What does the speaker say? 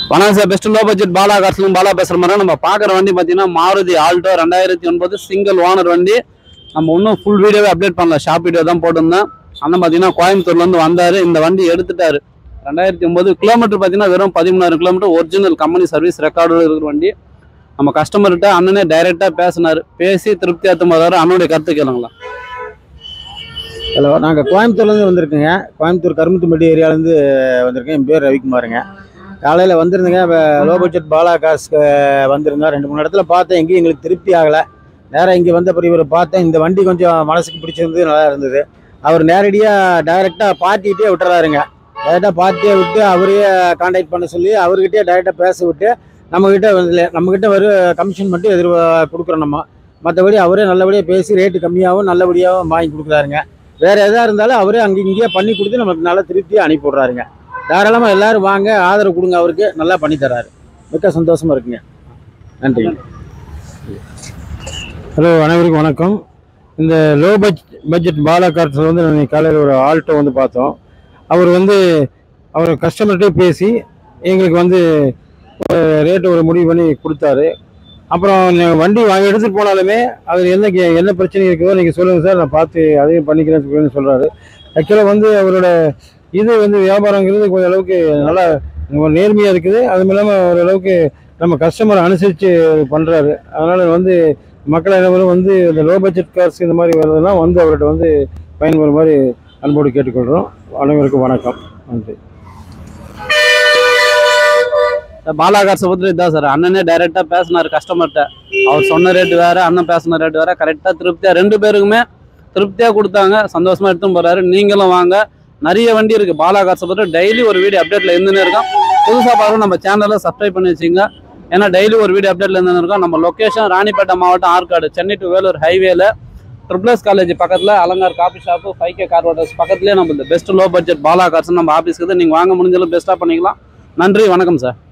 வணக்கம் sir best low budget பாலா காசுலும் பாலா பேசுற மாதிரி நம்ம பார்க்குற வண்டி பார்த்தீங்கன்னா மாருதி ஆல்டோ ரெண்டாயிரத்தி ஒன்பது சிங்கிள் ஓனர் வண்டி நம்ம இன்னும் ஃபுல் வீடியோவே அப்டேட் பண்ணல ஷாப் வீடியோ தான் போட்டிருந்தேன் அண்ணன் பார்த்தீங்கன்னா கோயம்புத்தூர்லேருந்து வந்தார் இந்த வண்டி எடுத்துட்டாரு ரெண்டாயிரத்தி ஒன்பது கிலோமீட்டர் பார்த்தீங்கன்னா வெறும் பதிமூணாயிரம் kilometre original company service record இருக்கிற வண்டி நம்ம கஸ்டமர்கிட்ட அண்ணனே டைரெக்டாக பேசினார் பேசி திருப்தி ஏற்றும்போதாரு அண்ணனுடைய கருத்து கேளுங்களா ஹலோ நாங்கள் கோயம்புத்தூர்லேருந்து வந்திருக்கோங்க கோயம்புத்தூர் கரும்புத்தும்பட்டி ஏரியாலேருந்து வந்திருக்கேன் என் பேர் ரவிக்குமாருங்க காலையில் வந்திருந்தேங்க லோ பட்ஜெட் பாலா காசுக்கு வந்திருந்தோம் ரெண்டு மூணு இடத்துல பார்த்தேன் எங்கேயும் எங்களுக்கு திருப்தி ஆகலை நேராக இங்கே வந்த பிறகு இவரை பார்த்தேன் இந்த வண்டி கொஞ்சம் மனசுக்கு பிடிச்சிருந்து நல்லா இருந்தது அவர் நேரடியாக டைரெக்டாக பார்ட்டிகிட்டே விட்டுறாருங்க டைரெக்டாக பார்ட்டியே விட்டு அவரையே காண்டாக்ட் பண்ண சொல்லி அவர்கிட்டயே டைரெக்டாக பேச விட்டு நம்மக்கிட்ட வந்து நம்மக்கிட்ட ஒரு கமிஷன் மட்டும் எதிர் கொடுக்குறோம் நம்ம மற்றபடி அவரே நல்லபடியாக பேசி ரேட்டு கம்மியாகவும் நல்லபடியாகவும் வாங்கி கொடுக்குறாருங்க வேற எதா இருந்தாலும் அவரே அங்கே இங்கேயே பண்ணி கொடுத்து நமக்கு நல்லா திருப்தியாக அனுப்பி விட்றாருங்க தாராளமாக எல்லாரும் வாங்க ஆதரவு கொடுங்க அவருக்கு நல்லா பண்ணி தராரு மிக்க சந்தோஷமா இருக்குங்க நன்றி ஹலோ அனைவருக்கும் வணக்கம் இந்த லோ பட்ஜ் பட்ஜெட் பாலா கார்ஸில் வந்து நான் காலையில் ஒரு ஆல்ட்டோ வந்து பார்த்தோம் அவர் வந்து அவர் கஸ்டமர்கிட்டே பேசி எங்களுக்கு வந்து ரேட்டு ஒரு முடிவு பண்ணி கொடுத்தாரு அப்புறம் நீங்க வண்டி வாங்கி எடுத்துகிட்டு போனாலுமே அது என்ன கே- என்ன பிரச்சனை இருக்குதோ நீங்கள் சொல்லுங்கள் சார் நான் பார்த்து அதையும் பண்ணிக்கிறேன்னு சொல்லி சொல்கிறாரு ஆக்சுவலாக வந்து அவரோட இது வந்து வியாபாரங்கிறது கொஞ்சம் அளவுக்கு நல்லா நேர்மையாக இருக்குது அதுவும் இல்லாமல் ஓரளவுக்கு நம்ம கஸ்டமரை அனுசரித்து பண்ணுறாரு அதனால் வந்து மக்கள் அனைவரும் வந்து இந்த லோ பட்ஜெட் கார்ஸ் இந்த மாதிரி வருதுன்னா வந்து அவர்கிட்ட வந்து பயன்பெறும் மாதிரி அன்போடு கேட்டுக்கொள்கிறோம் அனைவருக்கும் வணக்கம் நன்றி சார் பாலா காசை பற்றி இதான் சார் அண்ணனே டைரெக்டாக பேசினார் கஸ்டமர்கிட்ட அவர் சொன்ன ரேட்டு வேற அண்ணன் பேசின ரேட்டு வேற கரெக்டாக திருப்தியாக ரெண்டு பேருக்குமே திருப்தியாக கொடுத்தாங்க சந்தோஷமா எடுத்துன்னு போறாரு நீங்களும் வாங்க நிறைய வண்டி இருக்கு பாலா காசை பற்றி டெய்லி ஒரு வீடியோ அப்டேட்ல இருந்துன்னு இருக்கோம் புதுசாக பாருங்க நம்ம சேனலை சப்ஸ்கிரைப் பண்ணி வச்சுங்க ஏன்னா டெய்லி ஒரு வீடியோ அப்டேட்ல இருந்துன்னு இருக்கோம் நம்ம லொக்கேஷன் ராணிப்பேட்டை மாவட்டம் ஆற்காடு சென்னை டு வேலூர் ஹைவேல ட்ரிபிள்எஸ் காலேஜ் பக்கத்தில் Alankar coffee shop five K car waters பக்கத்துலேயே நம்ம இந்த best low budget Bala cars நம்ம ஆஃபீஸ்க்கு நீங்கள் வாங்க முடிஞ்சாலும் பெஸ்ட்டாக பண்ணிக்கலாம் நன்றி வணக்கம் சார்